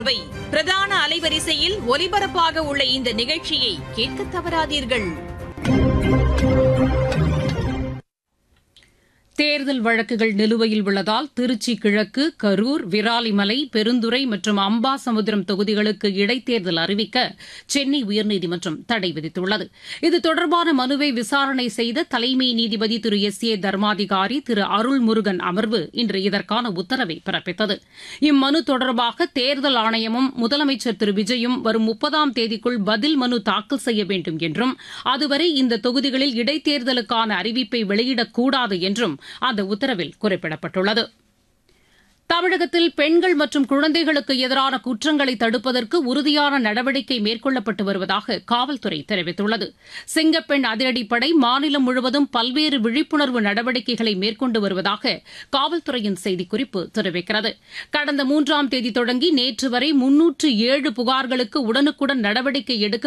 வை பிரதான அலைவரிசையில் ஒலிபரப்பாக உள்ள இந்த நிகழ்ச்சியை கேட்க தவறாதீர்கள் தேர்தல் வழக்குகள் நிலுவையில் உள்ளதால் திருச்சி கிழக்கு கரூர் விராலிமலை பெருந்துறை மற்றும் அம்பாசமுத்திரம் தொகுதிகளுக்கு இடைத்தேர்தல் அறிவிக்க சென்னை உயர்நீதிமன்றம் தடை விதித்துள்ளது இது தொடர்பான மனுவை விசாரணை செய்த தலைமை நீதிபதி திரு எஸ் ஏ தர்மாதிகாரி திரு அருள்முருகன் அமர்வு இன்று இதற்கான உத்தரவை பிறப்பித்தது இம்மனு தொடர்பாக தேர்தல் ஆணையமும் முதலமைச்சர் திரு விஜயும் வரும் முப்பதாம் தேதிக்குள் பதில் மனு தாக்கல் செய்ய வேண்டும் என்றும் அதுவரை இந்த தொகுதிகளில் இடைத்தேர்தலுக்கான அறிவிப்பை வெளியிடக்கூடாது என்றும் அந்த உத்தரவில் குறிப்பிடப்பட்டுள்ளது தமிழகத்தில் பெண்கள் மற்றும் குழந்தைகளுக்கு எதிரான குற்றங்களை தடுப்பதற்கு உறுதியான நடவடிக்கை மேற்கொள்ளப்பட்டு வருவதாக காவல்துறை தெரிவித்துள்ளது சிங்கப்பெண் அதிரடிப்படை மாநிலம் முழுவதும் பல்வேறு விழிப்புணர்வு நடவடிக்கைகளை மேற்கொண்டு வருவதாக காவல்துறையின் செய்திக்குறிப்பு தெரிவிக்கிறது கடந்த மூன்றாம் தேதி தொடங்கி நேற்று வரை முன்னூற்று ஏழு புகார்களுக்கு உடனுக்குடன் நடவடிக்கை எடுக்க